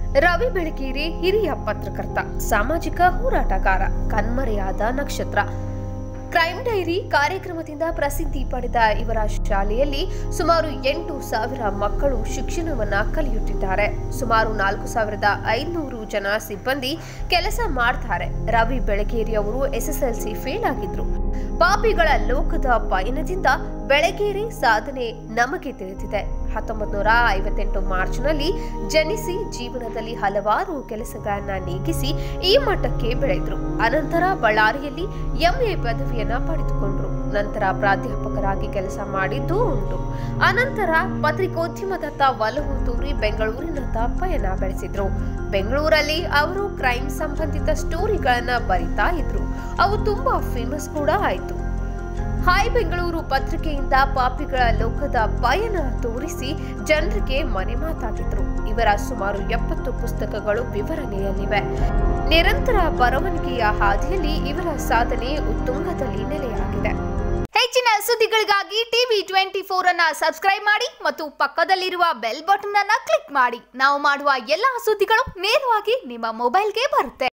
ರವಿ ಬೆಳಗೇರಿ ಹಿರಿಯ ಪತ್ರಕರ್ತ ಸಾಮಾಜಿಕ ಹೋರಾಟಗಾರ ಕಣ್ಮರೆಯಾದ ನಕ್ಷತ್ರ ಕ್ರೈಮ್ ಡೈರಿ ಕಾರ್ಯಕ್ರಮದಿಂದ ಪ್ರಸಿದ್ಧಿ ಪಡೆದ ಇವರ ಶಾಲೆಯಲ್ಲಿ ಸುಮಾರು ಎಂಟು ಸಾವಿರ ಮಕ್ಕಳು ಶಿಕ್ಷಣವನ್ನ ಕಲಿಯುತ್ತಿದ್ದಾರೆ ಸುಮಾರು ನಾಲ್ಕು ಸಾವಿರದ ಐನೂರು ಜನ ಸಿಬ್ಬಂದಿ ಕೆಲಸ ಮಾಡ್ತಾರೆ ರವಿ ಬೆಳಗೇರಿ ಅವರು ಎಸ್ಎಸ್ಎಲ್ಸಿ ಫೇಲ್ ಆಗಿದ್ರು ಪಾಪಿಗಳ ಲೋಕದ ಪಯಣದಿಂದ ಬೆಳಗೇರಿ ಸಾಧನೆ ನಮಗೆ ತಿಳಿದಿದೆ ಹತ್ತೊಂಬತ್ತು ನೂರ ಐವತ್ತೆಂಟು ಮಾರ್ಚ್ನಲ್ಲಿ ಜನಿಸಿ ಜೀವನದಲ್ಲಿ ಹಲವಾರು ಕೆಲಸಗಳನ್ನ ನೀಗಿಸಿ ಈ ಮಟ್ಟಕ್ಕೆ ಬೆಳೆದ್ರು ಅನಂತರ ಬಳ್ಳಾರಿಯಲ್ಲಿ ಎಂಎ ಪದವಿಯನ್ನ ಪಡೆದುಕೊಂಡ್ರು ನಂತರ ಪ್ರಾಧ್ಯಾಪಕರಾಗಿ ಕೆಲಸ ಮಾಡಿದ್ದೂ ಉಂಟು ಅನಂತರ ಪತ್ರಿಕೋದ್ಯಮದತ್ತ ಒಲವು ತೋರಿ ಬೆಂಗಳೂರಿನತ್ತ ಪಯಣ ಬೆಳೆಸಿದ್ರು ಬೆಂಗಳೂರಲ್ಲಿ ಅವರು ಕ್ರೈಮ್ ಸಂಬಂಧಿತ ಸ್ಟೋರಿಗಳನ್ನ ಬರಿತಾ ಇದ್ರು ಅವು ತುಂಬಾ ಫೇಮಸ್ ಕೂಡ ಆಯ್ತು ಹಾಯ್ ಬೆಂಗಳೂರು ಪತ್ರಿಕೆಯಿಂದ ಪಾಪಿಗಳ ಲೋಕದ ಪಯಣ ತೋರಿಸಿ ಜನರಿಗೆ ಮನೆ ಮಾತಾಗಿದ್ರು ಇವರ ಸುಮಾರು ಎಪ್ಪತ್ತು ಪುಸ್ತಕಗಳು ವಿವರಣೆಯಲ್ಲಿವೆ ನಿರಂತರ ಬರವಣಿಗೆಯ ಹಾದಿಯಲ್ಲಿ ಇವರ ಸಾಧನೆ ಉತ್ತುಂಗದಲ್ಲಿ ನೆಲೆಯಾಗಿದೆ ಹೆಚ್ಚಿನ ಸುದ್ದಿಗಳಿಗಾಗಿ ಟಿವಿ ಟ್ವೆಂಟಿ ಫೋರ್ ಅನ್ನ ಸಬ್ಸ್ಕ್ರೈಬ್ ಮಾಡಿ ಮತ್ತು ಪಕ್ಕದಲ್ಲಿರುವ ಬೆಲ್ ಬಟನ್ ಅನ್ನ ಕ್ಲಿಕ್ ಮಾಡಿ ನಾವು ಮಾಡುವ ಎಲ್ಲಾ ಸುದ್ದಿಗಳು ನೇರವಾಗಿ ನಿಮ್ಮ ಮೊಬೈಲ್ಗೆ ಬರುತ್ತೆ